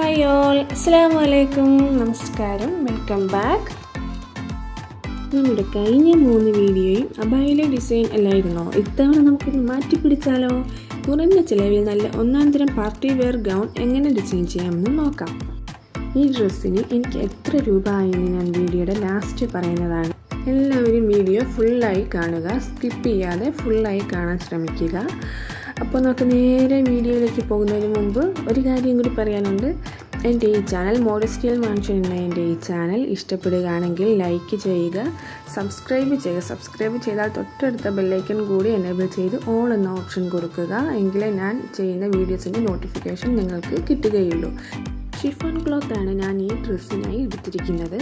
hi all അസ്സാം വലൈക്കും നമസ്കാരം വെൽക്കം ബാക്ക് നമ്മുടെ കഴിഞ്ഞ മൂന്ന് വീഡിയോയും അബായിലെ ഡിസൈൻ അല്ലായിരുന്നോ ഇത്തവണ നമുക്കൊന്ന് മാറ്റി പിടിച്ചാലോ കുറഞ്ഞ ചിലവിൽ നല്ല ഒന്നാം തരം പാർട്ടി വെയർ ഗൗൺ എങ്ങനെ ഡിസൈൻ ചെയ്യാമെന്ന് നോക്കാം ഈ ഡ്രസ്സിന് എനിക്ക് എത്ര രൂപ ആയെന്ന് ഞാൻ വീഡിയോയുടെ ലാസ്റ്റ് പറയുന്നതാണ് എല്ലാവരും വീഡിയോ ഫുള്ളായി കാണുക സ്കിപ്പ് ചെയ്യാതെ ഫുള്ളായി കാണാൻ ശ്രമിക്കുക അപ്പോൾ നമുക്ക് നേരെ വീഡിയോയിലേക്ക് പോകുന്നതിന് മുമ്പ് ഒരു കാര്യം കൂടി പറയാനുണ്ട് എൻ്റെ ഈ ചാനൽ മോഡസ്റ്റിയൽ മാൻഷൻ എന്ന എൻ്റെ ഈ ചാനൽ ഇഷ്ടപ്പെടുകയാണെങ്കിൽ ലൈക്ക് ചെയ്യുക സബ്സ്ക്രൈബ് ചെയ്യുക സബ്സ്ക്രൈബ് ചെയ്താൽ തൊട്ടടുത്ത ബെല്ലൈക്കൺ കൂടി എനേബിൾ ചെയ്ത് ഓൾ എന്ന ഓപ്ഷൻ കൊടുക്കുക എങ്കിലേ ഞാൻ ചെയ്യുന്ന വീഡിയോസിൻ്റെ നോട്ടിഫിക്കേഷൻ നിങ്ങൾക്ക് കിട്ടുകയുള്ളൂ ഷിഫോൺ ക്ലോത്ത് ആണ് ഞാൻ ഈ ഡ്രസ്സിനായി എടുത്തിരിക്കുന്നത്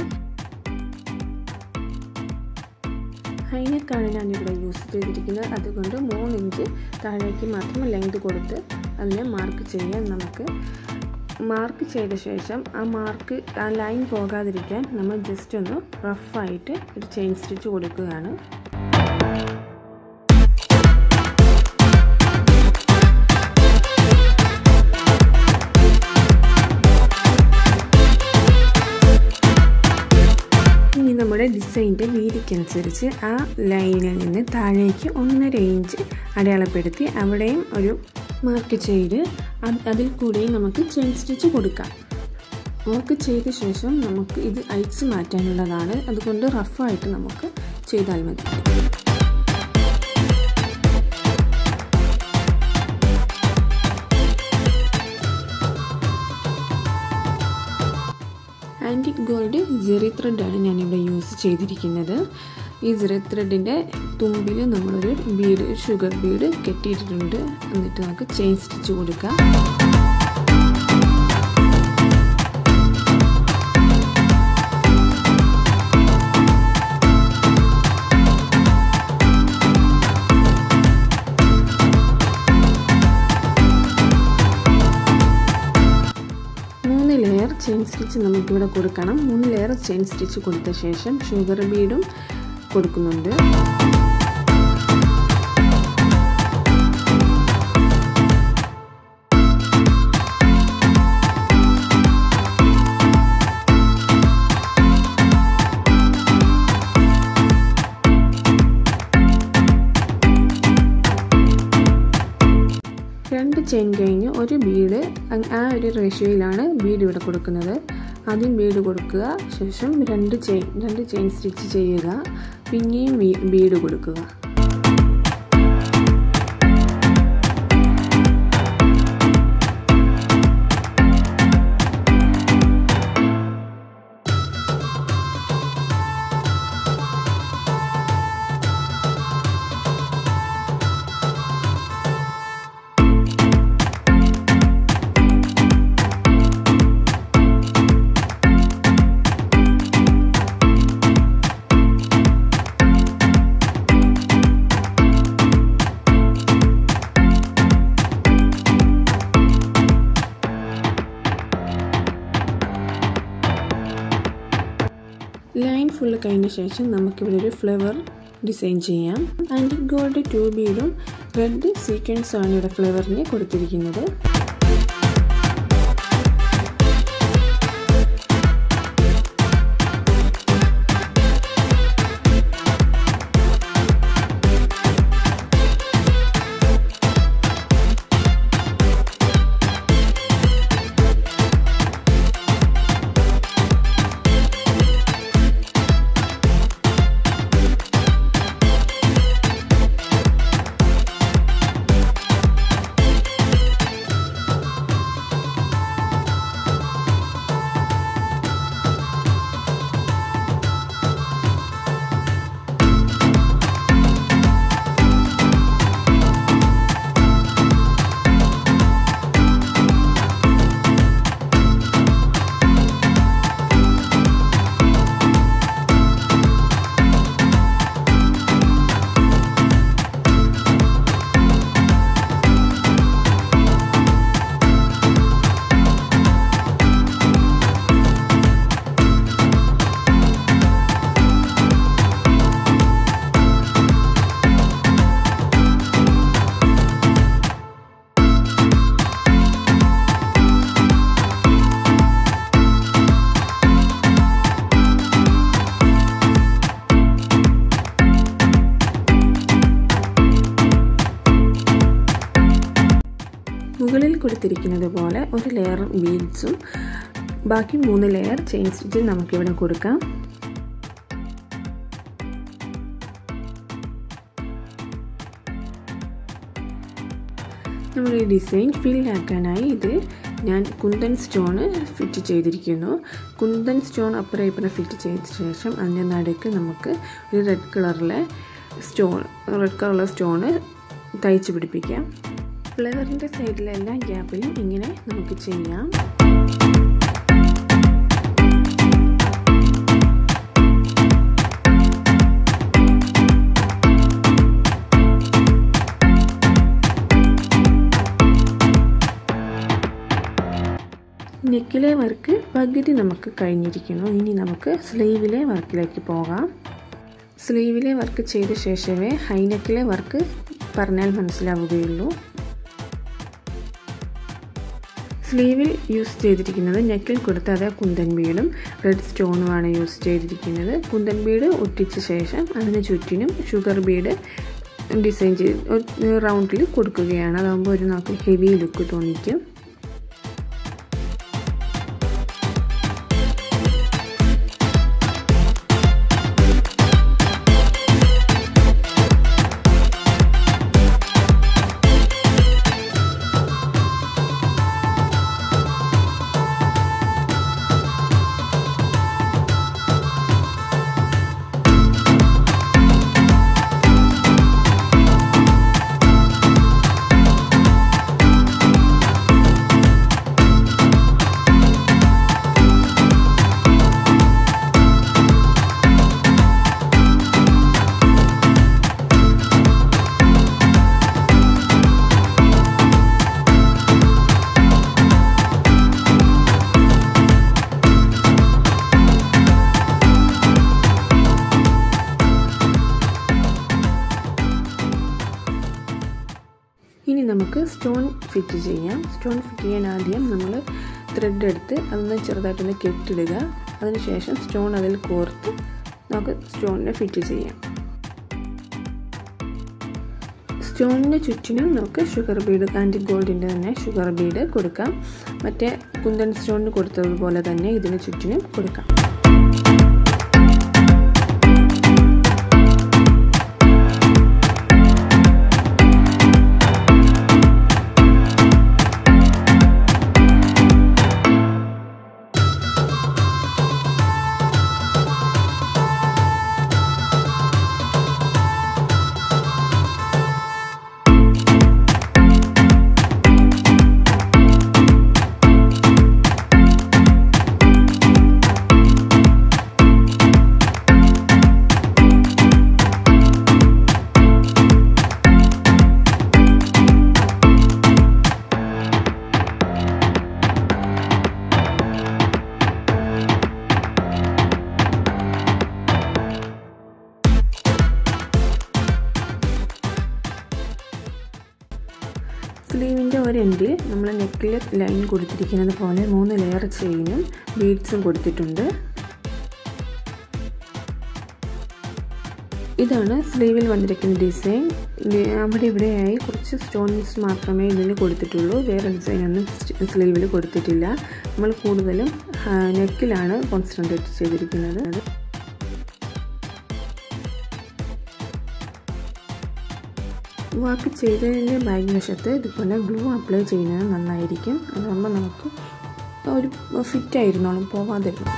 ഹൈനെക്കാണ് ഞാനിവിടെ യൂസ് ചെയ്തിരിക്കുന്നത് അതുകൊണ്ട് മൂന്ന് ഇഞ്ച് താഴേക്ക് മാത്രം ലെങ്ത് കൊടുത്ത് അതിനെ മാർക്ക് ചെയ്യാൻ നമുക്ക് മാർക്ക് ചെയ്ത ശേഷം ആ മാർക്ക് ആ ലൈൻ പോകാതിരിക്കാൻ നമ്മൾ ജസ്റ്റ് ഒന്ന് റഫായിട്ട് ഒരു ചെയിൻ സ്റ്റിച്ച് കൊടുക്കുകയാണ് ഇനി നമ്മുടെ ഡിസൈൻ്റെ വീതിക്കനുസരിച്ച് ആ ലൈനിൽ നിന്ന് താഴേക്ക് ഒന്നര ഇഞ്ച് അടയാളപ്പെടുത്തി അവിടെയും ഒരു മാർക്ക് ചെയ്ത് അതിൽ കൂടെയും നമുക്ക് ചെയിൻ സ്റ്റിച്ച് കൊടുക്കാം മാർക്ക് ചെയ്ത ശേഷം നമുക്ക് ഇത് അയച്ച് മാറ്റാനുള്ളതാണ് അതുകൊണ്ട് റഫായിട്ട് നമുക്ക് ചെയ്താൽ മതി ആൻറ്റിക് ഗോൾഡ് ജെറി ത്രെഡാണ് ഞാനിവിടെ യൂസ് ചെയ്തിരിക്കുന്നത് ഈ ജെറി ത്രെഡിൻ്റെ തുമ്പിൽ നമ്മളൊരു ബീഡ് ഷുഗർ ബീഡ് കെട്ടിയിട്ടിട്ടുണ്ട് എന്നിട്ട് നമുക്ക് ചെയിൻ സ്റ്റിച്ച് കൊടുക്കാം മൂന്ന് ലെയർ ചെയിൻ സ്റ്റിച്ച് നമുക്കിവിടെ കൊടുക്കണം മൂന്ന് ലെയർ ചെയിൻ സ്റ്റിച്ച് കൊടുത്ത ശേഷം ഷുഗർ ബീഡും കൊടുക്കുന്നുണ്ട് രണ്ട് ചെയിൻ കഴിഞ്ഞ് ഒരു ബീഡ് ആ ഒരു റേഷ്യോയിലാണ് ബീഡ് ഇവിടെ കൊടുക്കുന്നത് ആദ്യം ബീഡ് കൊടുക്കുക ശേഷം രണ്ട് ചെയിൻ രണ്ട് ചെയിൻ സ്റ്റിച്ച് ചെയ്യുക പിന്നെയും ബീഡ് കൊടുക്കുക ലൈൻ ഫുള്ള് കഴിഞ്ഞ ശേഷം നമുക്കിവിടെ ഒരു ഫ്ലവർ ഡിസൈൻ ചെയ്യാം ആൻറ്റിക് ഗോൾഡ് ടൂ ബീഡും റെഡ് സീക്വൻസും ആണ് ഇവിടെ ഫ്ലവറിന് കൊടുത്തിരിക്കുന്നത് കൊടുത്തിരിക്കുന്നത് പോലെ ഒരു ലെയർ ബീഡ്സും ബാക്കി മൂന്ന് ലെയർ ചെയിൻ സ്റ്റിച്ചും നമുക്കിവിടെ കൊടുക്കാം നമ്മൾ ഈ ഡിസൈൻ ഫില്ലാക്കാനായി ഇതിൽ ഞാൻ കുന്തൻ സ്റ്റോണ് ഫിറ്റ് ചെയ്തിരിക്കുന്നു കുന്തൻ സ്റ്റോൺ അപ്പുറം ഇപ്പുറം ഫിറ്റ് ചെയ്ത ശേഷം അതിൻ്റെ നടുക്ക് നമുക്ക് ഒരു റെഡ് കളറിലെ സ്റ്റോൺ റെഡ് കളറിലെ സ്റ്റോണ് തയ്ച്ച് പിടിപ്പിക്കാം ഫ്ലവറിൻ്റെ സൈഡിലെ എല്ലാ ഗ്യാപ്പിലും ഇങ്ങനെ നമുക്ക് ചെയ്യാം നെക്കിലെ വർക്ക് പകുതി നമുക്ക് കഴിഞ്ഞിരിക്കുന്നു ഇനി നമുക്ക് സ്ലീവിലെ വർക്കിലേക്ക് പോകാം സ്ലീവിലെ വർക്ക് ചെയ്ത ശേഷമേ ഹൈനെക്കിലെ വർക്ക് പറഞ്ഞാൽ മനസ്സിലാവുകയുള്ളൂ സ്ലീവിൽ യൂസ് ചെയ്തിരിക്കുന്നത് നെക്കിൽ കൊടുത്ത അതേ കുന്തൻ ബീഡും റെഡ് സ്റ്റോണുമാണ് യൂസ് ചെയ്തിരിക്കുന്നത് കുന്തൻ ബീഡ് ഒട്ടിച്ച ശേഷം അതിന് ചുറ്റിനും ഷുഗർ ബീഡ് ഡിസൈൻ ചെയ്ത് റൗണ്ടിൽ കൊടുക്കുകയാണ് അതാകുമ്പോൾ ഒരു നമുക്ക് ഹെവി ലുക്ക് തോന്നിക്കും ഇനി നമുക്ക് സ്റ്റോൺ ഫിറ്റ് ചെയ്യാം സ്റ്റോൺ ഫിറ്റ് ചെയ്യാൻ ആദ്യം നമ്മൾ ത്രെഡ് എടുത്ത് അതൊന്ന് ചെറുതായിട്ടൊന്ന് കെട്ടിടുക അതിനുശേഷം സ്റ്റോൺ അതിൽ കോർത്ത് നമുക്ക് സ്റ്റോണിനെ ഫിറ്റ് ചെയ്യാം സ്റ്റോണിന് ചുറ്റിനും നമുക്ക് ഷുഗർ ബീഡ് ആൻറ്റി ഗോൾഡിൻ്റെ തന്നെ ഷുഗർ ബീഡ് കൊടുക്കാം മറ്റേ കുന്തൻ സ്റ്റോണിന് കൊടുത്തതുപോലെ തന്നെ ഇതിന് ചുറ്റിനും കൊടുക്കാം സ്ലീവിൻ്റെ ഒരെൻഡിൽ നമ്മൾ നെക്കിൽ ലൈൻ കൊടുത്തിരിക്കുന്നത് പോലെ മൂന്ന് ലെയർ ചെയിനും ബീഡ്സും കൊടുത്തിട്ടുണ്ട് ഇതാണ് സ്ലീവിൽ വന്നിരിക്കുന്ന ഡിസൈൻ അവിടെ ഇവിടെയായി കുറച്ച് സ്റ്റോൺസ് മാത്രമേ ഇതിന് കൊടുത്തിട്ടുള്ളൂ വേറെ ഡിസൈനൊന്നും സ്ലീവിൽ കൊടുത്തിട്ടില്ല നമ്മൾ കൂടുതലും നെക്കിലാണ് കോൺസെൻട്രേറ്റ് ചെയ്തിരിക്കുന്നത് വർക്ക് ചെയ്തതിൻ്റെ ബാക്ക് വശത്ത് ഇതുപോലെ ഗ്ലൂ അപ്ലൈ ചെയ്യുന്നത് നന്നായിരിക്കും അതാകുമ്പോൾ നമുക്ക് ഒരു ഫിറ്റ് ആയിരുന്നോളും പോവാതിരുന്നു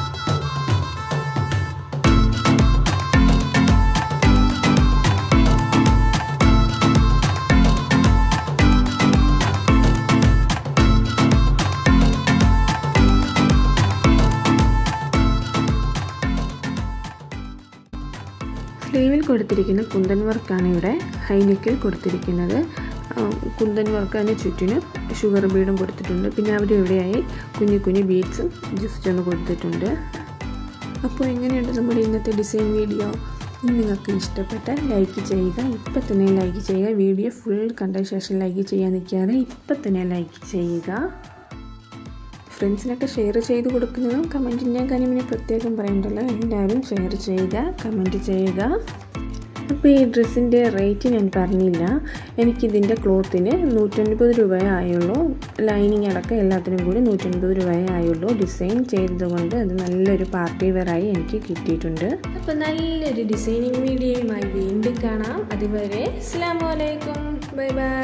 സ്ലീവിൽ കൊടുത്തിരിക്കുന്ന കുന്തൻ വർക്കാണ് ഇവിടെ ഹൈനെക്കിൽ കൊടുത്തിരിക്കുന്നത് കുന്തൻ വർക്ക് അതിന് ചുറ്റിനും ഷുഗർ ബീഡും കൊടുത്തിട്ടുണ്ട് പിന്നെ അവിടെ ഇവിടെയായി കുഞ്ഞു കുഞ്ഞു ബീഡ്സും ജസ്റ്റ് ഒന്ന് കൊടുത്തിട്ടുണ്ട് അപ്പോൾ എങ്ങനെയുണ്ട് നമ്മുടെ ഇന്നത്തെ ഡിസൈൻ വീഡിയോ നിങ്ങൾക്ക് ഇഷ്ടപ്പെട്ടാൽ ലൈക്ക് ചെയ്യുക ഇപ്പം തന്നെ ലൈക്ക് ചെയ്യുക വീഡിയോ ഫുൾ കണ്ട ശേഷം ലൈക്ക് ചെയ്യാൻ നിൽക്കാതെ ഇപ്പം തന്നെ ലൈക്ക് ചെയ്യുക ഫ്രണ്ട്സിനൊക്കെ ഷെയർ ചെയ്ത് കൊടുക്കുന്നതും കമൻറ്റ് ഞാൻ കാര്യം പിന്നെ പ്രത്യേകം പറയണ്ടല്ലോ എല്ലാവരും ഷെയർ ചെയ്യുക കമൻറ്റ് ചെയ്യുക അപ്പോൾ ഈ ഡ്രസ്സിൻ്റെ റേറ്റ് ഞാൻ പറഞ്ഞില്ല എനിക്കിതിൻ്റെ ക്ലോത്തിന് നൂറ്റൻപത് രൂപയേ ആയുള്ളൂ ലൈനിങ് അടക്കം എല്ലാത്തിനും കൂടി നൂറ്റൻപത് രൂപയേ ആയുള്ളൂ ഡിസൈൻ ചെയ്തതുകൊണ്ട് അത് നല്ലൊരു പാർട്ടി വെയറായി എനിക്ക് കിട്ടിയിട്ടുണ്ട് അപ്പോൾ നല്ലൊരു ഡിസൈനിങ് വീഡിയോയുമായി വീണ്ടും കാണാം അതുവരെ അസ്സാം വലൈക്കും ബൈ ബൈ